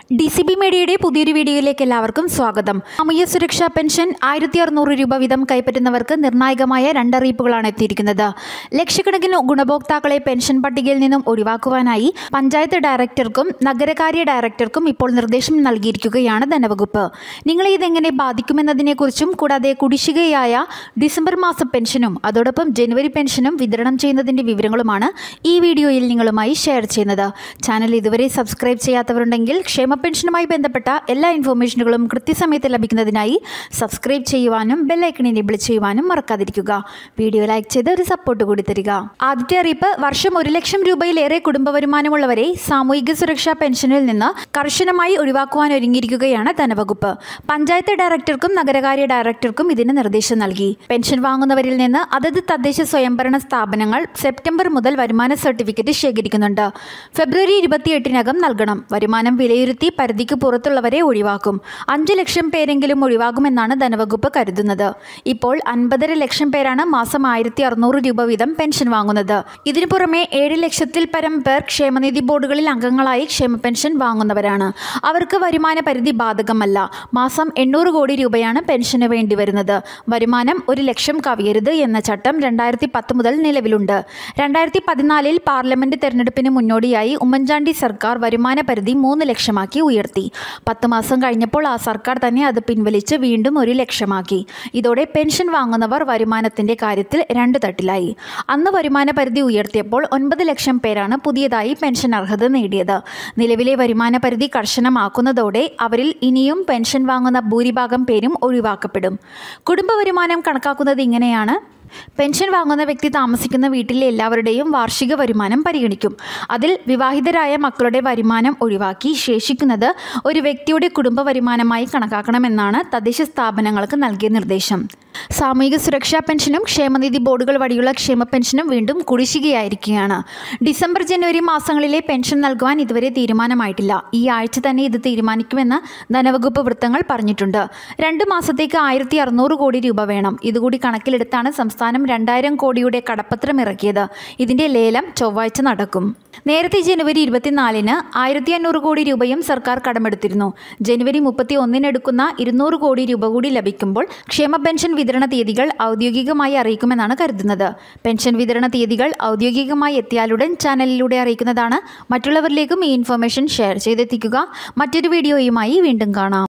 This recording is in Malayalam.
ഡി സി ബി മീഡിയയുടെ പുതിയൊരു വീഡിയോയിലേക്ക് എല്ലാവർക്കും സ്വാഗതം സാമൂഹ്യ സുരക്ഷാ പെൻഷൻ ആയിരത്തി അറുന്നൂറ് രൂപ വീതം കൈപ്പറ്റുന്നവർക്ക് നിർണായകമായ രണ്ടറിയിപ്പുകളാണ് എത്തിയിരിക്കുന്നത് ലക്ഷക്കണക്കിന് ഗുണഭോക്താക്കളെ പെൻഷൻ പട്ടികയിൽ നിന്നും ഒഴിവാക്കുവാനായി പഞ്ചായത്ത് ഡയറക്ടർക്കും നഗരകാര്യ ഡയറക്ടർക്കും ഇപ്പോൾ നിർദ്ദേശം നൽകിയിരിക്കുകയാണ് ധനവകുപ്പ് നിങ്ങളെ ഇതെങ്ങനെ ബാധിക്കുമെന്നതിനെക്കുറിച്ചും കൂടാതെ കുടിശ്ശികയായ ഡിസംബർ മാസ പെൻഷനും അതോടൊപ്പം ജനുവരി പെൻഷനും വിതരണം ചെയ്യുന്നതിന്റെ വിവരങ്ങളുമാണ് ഈ വീഡിയോയിൽ നിങ്ങളുമായി ഷെയർ ചെയ്യുന്നത് ചാനൽ ഇതുവരെ സബ്സ്ക്രൈബ് ചെയ്യാത്തവരുണ്ടെങ്കിൽ ക്ഷേമ പെൻഷനുമായി ബന്ധപ്പെട്ട എല്ലാ ഇൻഫോർമേഷനുകളും കൃത്യസമയത്ത് ലഭിക്കുന്നതിനായി സബ്സ്ക്രൈബ് ചെയ്യുവാനും ബെല്ലൈക്കൺ എനേബിൾ ചെയ്യുവാനും മറക്കാതിരിക്കുക വീഡിയോ ലൈക്ക് ചെയ്ത് ഒരു സപ്പോർട്ട് കൂടി തരിക ആദ്യത്തെ അറിയിപ്പ് വർഷം ഒരു ലക്ഷം രൂപയിലേറെ കുടുംബ വരുമാനമുള്ളവരെ സാമൂഹിക സുരക്ഷാ പെൻഷനിൽ നിന്ന് കർശനമായി ഒഴിവാക്കുവാൻ ഒരുങ്ങിയിരിക്കുകയാണ് ധനവകുപ്പ് പഞ്ചായത്ത് ഡയറക്ടർക്കും നഗരകാര്യ ഡയറക്ടർക്കും ഇതിന് നിർദ്ദേശം നൽകി പെൻഷൻ വാങ്ങുന്നവരിൽ നിന്ന് അതത് തദ്ദേശ സ്വയംഭരണ സ്ഥാപനങ്ങൾ സെപ്റ്റംബർ മുതൽ വരുമാന സർട്ടിഫിക്കറ്റ് ശേഖരിക്കുന്നുണ്ട് ഫെബ്രുവരി ഇരുപത്തിയെട്ടിനകം നൽകണം വരുമാനം വിലയിരുത്തി പരിധിക്ക് പുറത്തുള്ളവരെ ഒഴിവാക്കും അഞ്ചു ലക്ഷം പേരെങ്കിലും ഒഴിവാകുമെന്നാണ് ധനവകുപ്പ് കരുതുന്നത് ഇപ്പോൾ അൻപതര ലക്ഷം പേരാണ് മാസം ആയിരത്തി അറുന്നൂറ് രൂപ വീതം പെൻഷൻ വാങ്ങുന്നത് ഇതിനു പുറമെ ഏഴ് ലക്ഷത്തിൽ പരം പേർ ക്ഷേമനിധി ബോർഡുകളിൽ അംഗങ്ങളായി ക്ഷേമ പെൻഷൻ വാങ്ങുന്നവരാണ് അവർക്ക് വരുമാന പരിധി ബാധകമല്ല മാസം എണ്ണൂറ് കോടി രൂപയാണ് പെൻഷന് വേണ്ടി വരുന്നത് വരുമാനം ഒരു ലക്ഷം കവിയരുത് എന്ന ചട്ടം രണ്ടായിരത്തി പത്ത് മുതൽ നിലവിലുണ്ട് രണ്ടായിരത്തി പതിനാലിൽ പാർലമെന്റ് തെരഞ്ഞെടുപ്പിന് മുന്നോടിയായി ഉമ്മൻചാണ്ടി സർക്കാർ വരുമാന പരിധി മൂന്ന് ലക്ഷമാക്കി ഉയർത്തി പത്ത് മാസം കഴിഞ്ഞപ്പോൾ ആ സർക്കാർ തന്നെ അത് പിൻവലിച്ച് വീണ്ടും ഒരു ലക്ഷമാക്കി ഇതോടെ പെൻഷൻ വാങ്ങുന്നവർ വരുമാനത്തിന്റെ കാര്യത്തിൽ രണ്ട് തട്ടിലായി അന്ന് വരുമാന പരിധി ഉയർത്തിയപ്പോൾ ഒൻപത് ലക്ഷം പേരാണ് പുതിയതായി പെൻഷൻ അർഹത നേടിയത് നിലവിലെ വരുമാന പരിധി കർശനമാക്കുന്നതോടെ അവരിൽ ഇനിയും പെൻഷൻ വാങ്ങുന്ന ഭൂരിഭാഗം പേരും ഒഴിവാക്കപ്പെടും കുടുംബ വരുമാനം കണക്കാക്കുന്നത് ഇങ്ങനെയാണ് പെൻഷൻ വാങ്ങുന്ന വ്യക്തി താമസിക്കുന്ന വീട്ടിലെ എല്ലാവരുടെയും വാർഷിക വരുമാനം പരിഗണിക്കും അതിൽ വിവാഹിതരായ മക്കളുടെ വരുമാനം ഒഴിവാക്കി ശേഷിക്കുന്നത് ഒരു വ്യക്തിയുടെ കുടുംബ വരുമാനമായി കണക്കാക്കണമെന്നാണ് തദ്ദേശ സ്ഥാപനങ്ങൾക്ക് നൽകിയ നിർദ്ദേശം സാമൂഹിക സുരക്ഷാ പെൻഷനും ക്ഷേമനിധി ബോർഡുകൾ വഴിയുള്ള ക്ഷേമ പെൻഷനും വീണ്ടും കുടിശ്ശികയായിരിക്കുകയാണ് ഡിസംബർ ജനുവരി മാസങ്ങളിലെ പെൻഷൻ നൽകുവാൻ ഇതുവരെ തീരുമാനമായിട്ടില്ല ഈ ആഴ്ച തന്നെ ഇത് തീരുമാനിക്കുമെന്ന് ധനവകുപ്പ് വൃത്തങ്ങൾ പറഞ്ഞിട്ടുണ്ട് രണ്ട് മാസത്തേക്ക് ആയിരത്തി അറുന്നൂറ് കോടി രൂപ വേണം ഇതുകൂടി കണക്കിലെടുത്താണ് സംസ്ഥാനം രണ്ടായിരം കോടിയുടെ കടപ്പത്രം ഇറക്കിയത് ഇതിന്റെ ലേലം ചൊവ്വാഴ്ച നടക്കും നേരത്തെ ജനുവരി ഇരുപത്തിനാലിന് ആയിരത്തി അഞ്ഞൂറ് കോടി രൂപയും സർക്കാർ കടമെടുത്തിരുന്നു ജനുവരി മുപ്പത്തി ഒന്നിനെടുക്കുന്ന ഇരുന്നൂറ് കോടി രൂപ കൂടി ലഭിക്കുമ്പോൾ ക്ഷേമ പെൻഷൻ വിതരണ തീയതികൾ ഔദ്യോഗികമായി അറിയിക്കുമെന്നാണ് കരുതുന്നത് പെൻഷൻ വിതരണ തീയതികൾ ഔദ്യോഗികമായി എത്തിയാലുടൻ ചാനലിലൂടെ അറിയിക്കുന്നതാണ് മറ്റുള്ളവരിലേക്കും ഈ ഇൻഫർമേഷൻ ഷെയർ ചെയ്തെത്തിക്കുക മറ്റൊരു വീഡിയോയുമായി വീണ്ടും കാണാം